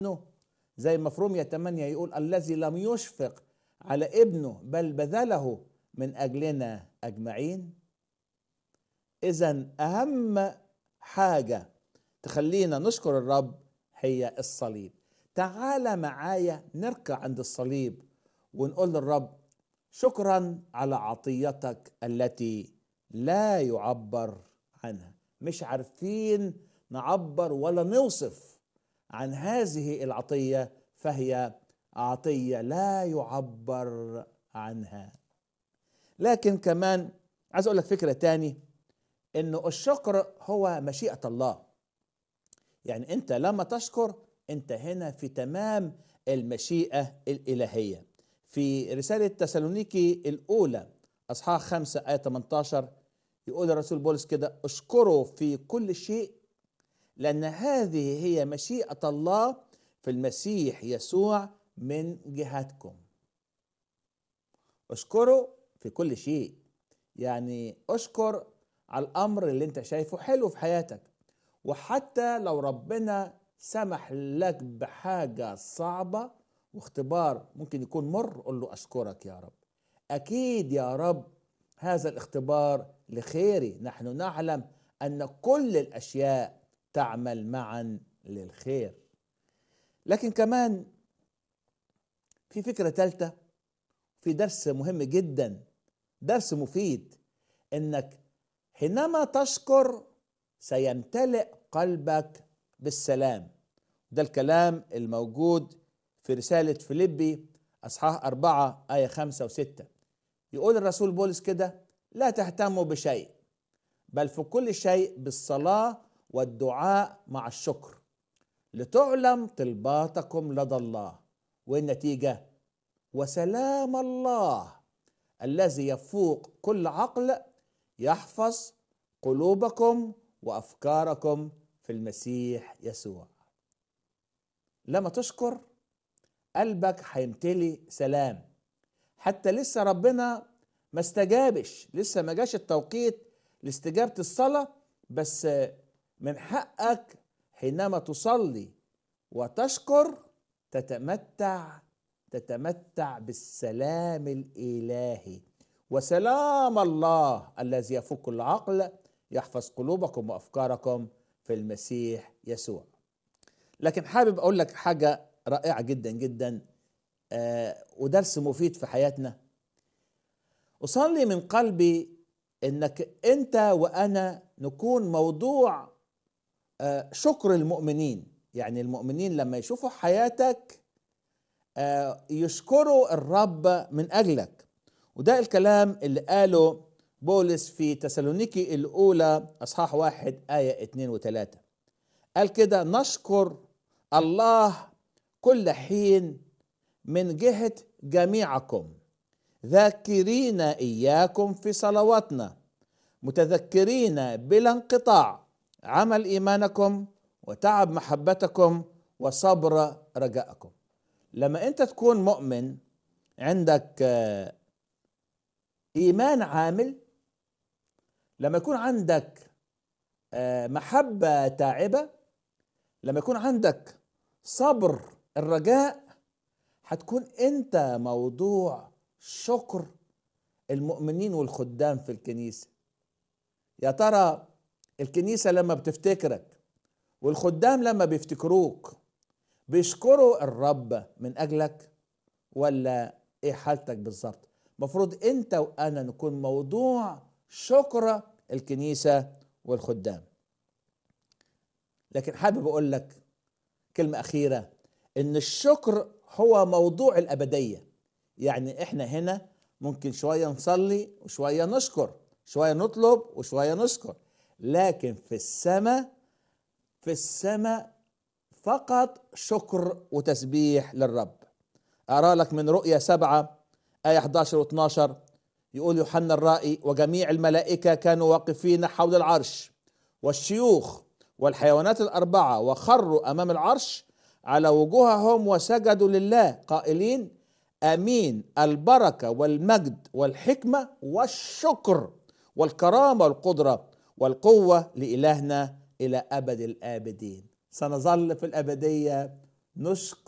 ابنه زي مفروم يتمنى يقول الذي لم يشفق على ابنه بل بذله من اجلنا اجمعين اذا اهم حاجه تخلينا نشكر الرب هي الصليب تعال معايا نركع عند الصليب ونقول للرب شكرا على عطيتك التي لا يعبر عنها مش عارفين نعبر ولا نوصف عن هذه العطيه فهي عطيه لا يعبر عنها لكن كمان عايز اقول لك فكره تاني انه الشكر هو مشيئه الله يعني انت لما تشكر انت هنا في تمام المشيئه الالهيه في رساله تسالونيكي الاولى اصحاح 5 ايه 18 يقول الرسول بولس كده اشكروا في كل شيء لان هذه هي مشيئه الله في المسيح يسوع من جهتكم اشكروا في كل شيء يعني اشكر على الامر اللي انت شايفه حلو في حياتك وحتى لو ربنا سمح لك بحاجه صعبه واختبار ممكن يكون مر قول له اشكرك يا رب اكيد يا رب هذا الاختبار لخيري نحن نعلم ان كل الاشياء تعمل معا للخير لكن كمان في فكره ثالثه في درس مهم جدا درس مفيد انك حينما تشكر سيمتلئ قلبك بالسلام ده الكلام الموجود في رسالة فيليبي أصحاح أربعة آية خمسة وستة يقول الرسول بولس كده لا تهتموا بشيء بل في كل شيء بالصلاة والدعاء مع الشكر لتعلم طلباتكم لدى الله والنتيجة وسلام الله الذي يفوق كل عقل يحفظ قلوبكم وافكاركم في المسيح يسوع لما تشكر قلبك هيمتلي سلام حتى لسه ربنا ما استجابش لسه ما جاش التوقيت لاستجابه الصلاه بس من حقك حينما تصلي وتشكر تتمتع تتمتع بالسلام الالهي وسلام الله الذي يفك العقل يحفظ قلوبكم وافكاركم في المسيح يسوع لكن حابب اقول لك حاجه رائعه جدا جدا آه ودرس مفيد في حياتنا اصلي من قلبي انك انت وانا نكون موضوع آه شكر المؤمنين يعني المؤمنين لما يشوفوا حياتك آه يشكروا الرب من اجلك وده الكلام اللي قاله بولس في تسالونيكي الأولى أصحاح واحد آية اتنين وتلاتة قال كده نشكر الله كل حين من جهة جميعكم ذاكرين إياكم في صلواتنا متذكرين بلا انقطاع عمل إيمانكم وتعب محبتكم وصبر رجائكم لما أنت تكون مؤمن عندك ايمان عامل لما يكون عندك محبه تاعبه لما يكون عندك صبر الرجاء هتكون انت موضوع شكر المؤمنين والخدام في الكنيسه يا ترى الكنيسه لما بتفتكرك والخدام لما بيفتكروك بيشكروا الرب من اجلك ولا ايه حالتك بالظبط مفروض انت وانا نكون موضوع شكر الكنيسه والخدام لكن حابب اقول لك كلمه اخيره ان الشكر هو موضوع الابديه يعني احنا هنا ممكن شويه نصلي وشويه نشكر شويه نطلب وشويه نشكر لكن في السماء في السماء فقط شكر وتسبيح للرب ارى لك من رؤيا سبعه آية 11 و 12 يقول يوحنا الرائي وجميع الملائكة كانوا واقفين حول العرش والشيوخ والحيوانات الأربعة وخروا أمام العرش على وجوههم وسجدوا لله قائلين امين البركه والمجد والحكمه والشكر والكرامه والقدره والقوه لالهنا الى ابد الابدين سنظل في الابديه نشكر